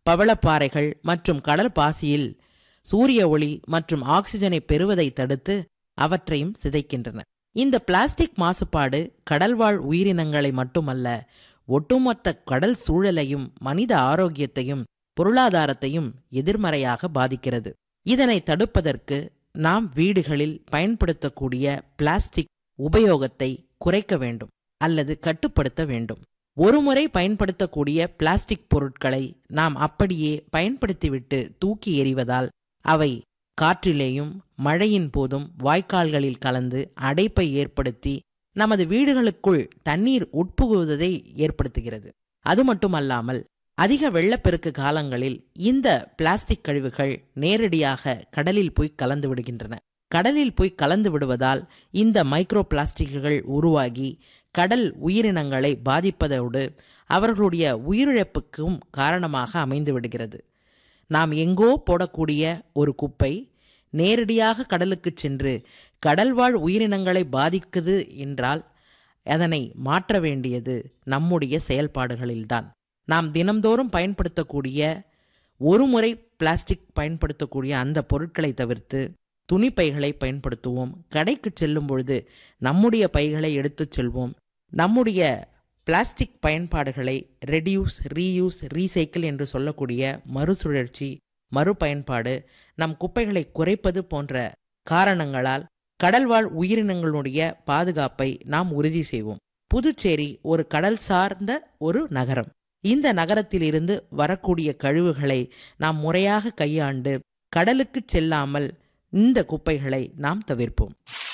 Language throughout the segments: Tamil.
பவளப்பாறைகள் மற்றும் கடல் பாசியில் சூரிய ஒளி மற்றும் ஆக்சிஜனை பெறுவதை தடுத்து அவற்றையும் சிதைக்கின்றன இந்த பிளாஸ்டிக் மாசுபாடு கடல்வாழ் உயிரினங்களை மட்டுமல்ல ஒட்டுமொத்த கடல் சூழலையும் மனித ஆரோக்கியத்தையும் பொருளாதாரத்தையும் எதிர்மறையாக பாதிக்கிறது இதனை தடுப்பதற்கு நாம் வீடுகளில் பயன்படுத்தக்கூடிய பிளாஸ்டிக் உபயோகத்தை குறைக்க வேண்டும் அல்லது கட்டுப்படுத்த வேண்டும் ஒருமுறை பயன்படுத்தக்கூடிய பிளாஸ்டிக் பொருட்களை நாம் அப்படியே பயன்படுத்திவிட்டு தூக்கி எறிவதால் அவை காற்றிலேயும் மழையின் போதும் வாய்க்கால்களில் கலந்து அடைப்பை ஏற்படுத்தி நமது வீடுகளுக்குள் தண்ணீர் உட்புகுவதை ஏற்படுத்துகிறது அது மட்டுமல்லாமல் அதிக வெள்ளப்பெருக்கு காலங்களில் இந்த பிளாஸ்டிக் கழிவுகள் நேரடியாக கடலில் போய் கலந்து விடுகின்றன கடலில் போய் கலந்து விடுவதால் இந்த மைக்ரோ பிளாஸ்டிக்குகள் உருவாகி கடல் உயிரினங்களை பாதிப்பதோடு அவர்களுடைய உயிரிழப்புக்கும் காரணமாக அமைந்து விடுகிறது நாம் எங்கோ போடக்கூடிய ஒரு குப்பை நேரடியாக கடலுக்கு சென்று கடல்வாழ் உயிரினங்களை பாதிக்குது என்றால் அதனை மாற்ற வேண்டியது நம்முடைய செயல்பாடுகளில்தான் நாம் தினம்தோறும் பயன்படுத்தக்கூடிய ஒரு முறை பிளாஸ்டிக் பயன்படுத்தக்கூடிய அந்த பொருட்களை தவிர்த்து துணி பைகளை பயன்படுத்துவோம் கடைக்கு செல்லும் பொழுது நம்முடைய பைகளை எடுத்துச் செல்வோம் நம்முடைய பிளாஸ்டிக் பயன்பாடுகளை ரெடியூஸ் ரீயூஸ் ரீசைக்கிள் என்று சொல்லக்கூடிய மறுசுழற்சி மறுபயன்பாடு நம் குப்பைகளை குறைப்பது போன்ற காரணங்களால் கடல்வாழ் உயிரினங்களுடைய பாதுகாப்பை நாம் உறுதி செய்வோம் புதுச்சேரி ஒரு கடல் சார்ந்த ஒரு நகரம் இந்த நகரத்திலிருந்து வரக்கூடிய கழிவுகளை நாம் முறையாக கையாண்டு கடலுக்கு செல்லாமல் இந்த குப்பைகளை நாம் தவிர்ப்போம்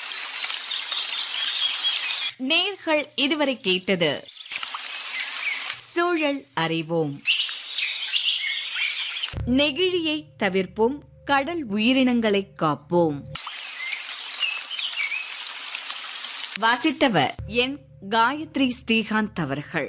நேர்கள் இதுவரை கேட்டது சூழல் அறிவோம் நெகிழியை தவிர்ப்போம் கடல் உயிரினங்களை காப்போம் வாசித்தவர் என் காயத்ரி ஸ்ரீகாந்த் அவர்கள்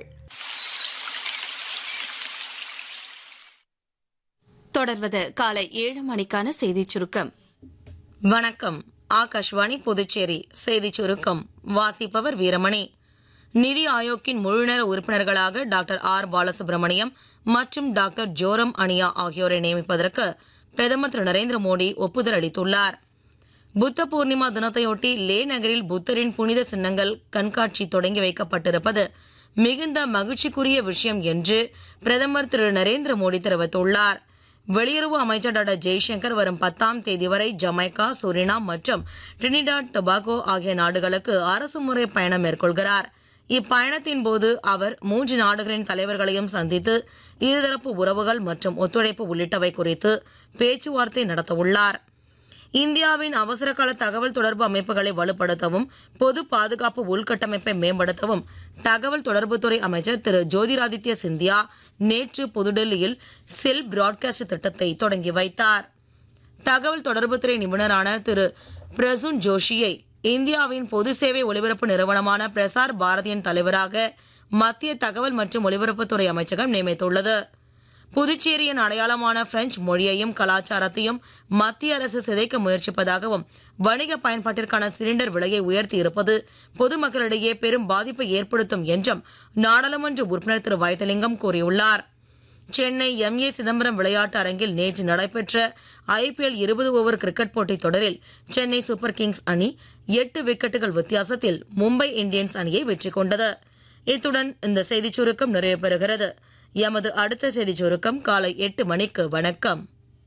தொடர்வது காலை ஏழு மணிக்கான செய்திச் சுருக்கம் வணக்கம் ஆகாஷ்வாணி புதுச்சேரி செய்திச் சுருக்கம் வாசிப்பவர் வீரமணி நிதி ஆயோக்கின் முழுநேர உறுப்பினர்களாக டாக்டர் ஆர் பாலசுப்ரமணியம் மற்றும் டாக்டர் ஜோரம் அனியா ஆகியோரை நியமிப்பதற்கு பிரதமர் திரு நரேந்திர மோடி ஒப்புதல் அளித்துள்ளார் புத்த பூர்ணிமா தினத்தையொட்டி லே நகரில் புத்தரின் புனித சின்னங்கள் கண்காட்சி தொடங்கி வைக்கப்பட்டிருப்பது மிகுந்த மகிழ்ச்சிக்குரிய விஷயம் என்று பிரதமர் திரு நரேந்திர மோடி தெரிவித்துள்ளார் வெளியுறவு அமைச்சர் டாக்டர் ஜெய்சங்கர் வரும் பத்தாம் தேதி வரை ஜமைக்கா சுரினாம் மற்றும் டிரினிடாட் டொபாகோ ஆகிய நாடுகளுக்கு அரசுமுறை பயணம் மேற்கொள்கிறார் இப்பயணத்தின் போது அவர் மூன்று நாடுகளின் தலைவர்களையும் சந்தித்து இருதரப்பு உறவுகள் மற்றும் ஒத்துழைப்பு உள்ளிட்டவை குறித்து பேச்சுவார்த்தை நடத்தவுள்ளார் இந்தியாவின் அவசரகால தகவல் தொடர்பு அமைப்புகளை வலுப்படுத்தவும் பொது பாதுகாப்பு உள்கட்டமைப்பை மேம்படுத்தவும் தகவல் தொடர்புத்துறை அமைச்சர் திரு ஜோதிராதித்ய சிந்தியா நேற்று புதுடெல்லியில் செல் பிராட்காஸ்ட் திட்டத்தை தொடங்கி வைத்தார் தகவல் தொடர்புத்துறை நிபுணரான திரு பிரசூன் ஜோஷியை இந்தியாவின் பொது சேவை ஒலிபரப்பு நிறுவனமான பிரசார் பாரதியின் தலைவராக மத்திய தகவல் மற்றும் ஒலிபரப்புத்துறை அமைச்சகம் நியமித்துள்ளது புதுச்சேரியின் அடையாளமான பிரெஞ்சு மொழியையும் கலாச்சாரத்தையும் மத்திய அரசு சிதைக்க முயற்சிப்பதாகவும் வணிக பயன்பாட்டிற்கான சிலிண்டர் விலையை உயர்த்தி இருப்பது பொதுமக்களிடையே பெரும் பாதிப்பை ஏற்படுத்தும் என்றும் நாடாளுமன்ற உறுப்பினர் திரு வைத்திலிங்கம் கூறியுள்ளார் சென்னை எம் ஏ சிதம்பரம் விளையாட்டு அரங்கில் நேற்று நடைபெற்ற ஐபிஎல் இருபது ஓவர் கிரிக்கெட் போட்டித் தொடரில் சென்னை சூப்பர் கிங்ஸ் அணி எட்டு விக்கெட்டுகள் வித்தியாசத்தில் மும்பை இந்தியன்ஸ் அணியை வெற்றி கொண்டது இத்துடன் இந்த செய்திச் சுருக்கம் நிறைவு பெறுகிறது எமது அடுத்த செய்திச் சுருக்கம் காலை எட்டு மணிக்கு வணக்கம்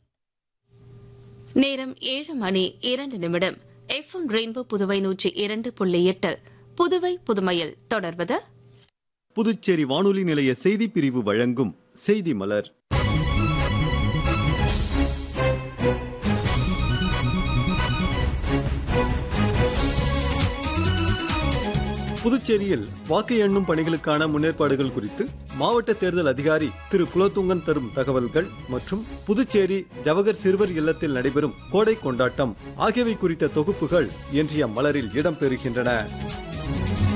நேரம் ஏழு மணி இரண்டு நிமிடம் எஃப்எம் ரெயின்போ புதுவை நூற்றி இரண்டு புள்ளி எட்டு புதுவை புதுமையில் தொடர்வது புதுச்சேரி வானொலி நிலைய செய்திப் பிரிவு வழங்கும் செய்தி மலர் புதுச்சேரியில் வாக்கு எண்ணும் பணிகளுக்கான முன்னேற்பாடுகள் குறித்து மாவட்ட தேர்தல் அதிகாரி திரு குலத்துங்கன் தரும் தகவல்கள் மற்றும் புதுச்சேரி ஜவஹர் சிறுவர் இல்லத்தில் நடைபெறும் கோடை கொண்டாட்டம் ஆகியவை குறித்த தொகுப்புகள் இன்றைய மலரில் இடம்பெறுகின்றன